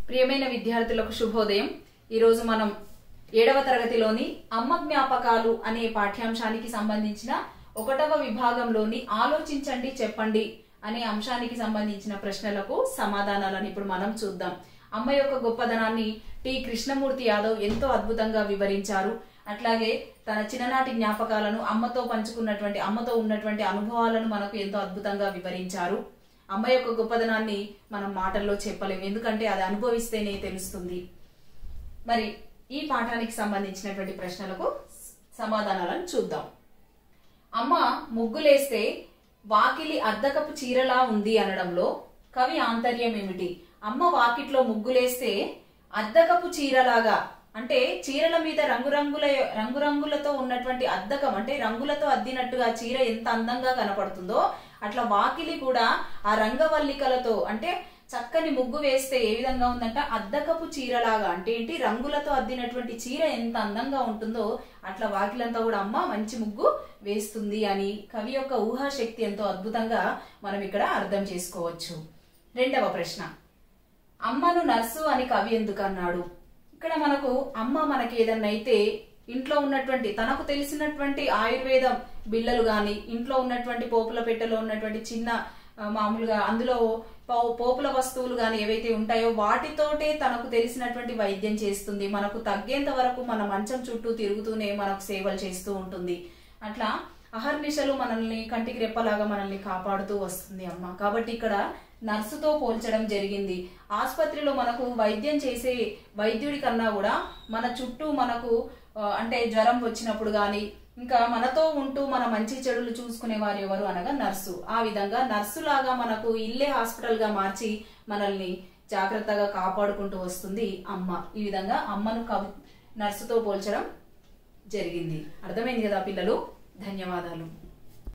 ప్రియమైన విద్యార్థులకు శుభోదయం ఈరోజు మనం ఏడవ తరగతిలోని అమ్మ జ్ఞాపకాలు అనే పాఠ్యాంశానికి సంబంధించిన ఒకటవ విభాగంలోని ఆలోచించండి చెప్పండి అనే అంశానికి సంబంధించిన ప్రశ్నలకు సమాధానాలను ఇప్పుడు మనం చూద్దాం అమ్మ యొక్క గొప్పదనాన్ని టి కృష్ణమూర్తి యాదవ్ ఎంతో అద్భుతంగా వివరించారు అట్లాగే తన చిన్ననాటి జ్ఞాపకాలను అమ్మతో పంచుకున్నటువంటి అమ్మతో ఉన్నటువంటి అనుభవాలను మనకు ఎంతో అద్భుతంగా వివరించారు అమ్మ యొక్క గొప్పదనాన్ని మనం మాటల్లో చెప్పలేము ఎందుకంటే అది అనుభవిస్తేనే తెలుస్తుంది మరి ఈ పాఠానికి సంబంధించినటువంటి ప్రశ్నలకు సమాధానాలను చూద్దాం అమ్మ ముగ్గులేస్తే వాకిలి అద్దకపు చీరలా ఉంది అనడంలో కవి ఆంతర్యం ఏమిటి అమ్మ వాకిట్లో ముగ్గులేస్తే అద్దకపు చీరలాగా అంటే చీరల మీద రంగురంగుల రంగురంగులతో ఉన్నటువంటి అద్దకం అంటే రంగులతో అద్దినట్టుగా చీర ఎంత అందంగా కనపడుతుందో అట్లా వాకిలి కూడా ఆ రంగవల్లికలతో అంటే చక్కని ముగ్గు వేస్తే ఏ విధంగా ఉందంటే అద్దకపు చీరలాగా అంటే ఏంటి రంగులతో అద్దినటువంటి చీర ఎంత అందంగా ఉంటుందో అట్లా వాకిలంతా కూడా అమ్మ మంచి ముగ్గు వేస్తుంది అని కవి యొక్క ఊహాశక్తి ఎంతో అద్భుతంగా మనం ఇక్కడ అర్థం చేసుకోవచ్చు రెండవ ప్రశ్న అమ్మను నర్సు అని కవి ఎందుకు అన్నాడు ఇక్కడ మనకు అమ్మ మనకి ఏదన్నా అయితే ఇంట్లో ఉన్నటువంటి తనకు తెలిసినటువంటి ఆయుర్వేదం బిళ్ళలు గాని ఇంట్లో ఉన్నటువంటి పోపుల పెట్టెలో ఉన్నటువంటి చిన్న ఆ, మామూలుగా అందులో పో- పోపుల వస్తువులు గాని ఏవైతే ఉంటాయో వాటితోటే తనకు తెలిసినటువంటి వైద్యం చేస్తుంది మనకు తగ్గేంత వరకు మన మంచం చుట్టూ తిరుగుతూనే మనకు సేవలు చేస్తూ ఉంటుంది అట్లా అహర్నిశలు మనల్ని కంటికి రెప్పలాగా మనల్ని కాపాడుతూ వస్తుంది అమ్మ కాబట్టి ఇక్కడ నర్సుతో పోల్చడం జరిగింది ఆసుపత్రిలో మనకు వైద్యం చేసే వైద్యుడి కన్నా కూడా మన చుట్టూ మనకు ఆ, అంటే జ్వరం వచ్చినప్పుడు గాని ఇంకా మనతో ఉంటూ మన మంచి చెడులు చూసుకునే వారు ఎవరు అనగా నర్సు ఆ విధంగా నర్సు లాగా మనకు ఇల్లే హాస్పిటల్ గా మార్చి మనల్ని జాగ్రత్తగా కాపాడుకుంటూ వస్తుంది అమ్మ ఈ విధంగా అమ్మను కవి నర్సుతో పోల్చడం జరిగింది అర్థమైంది కదా పిల్లలు ధన్యవాదాలు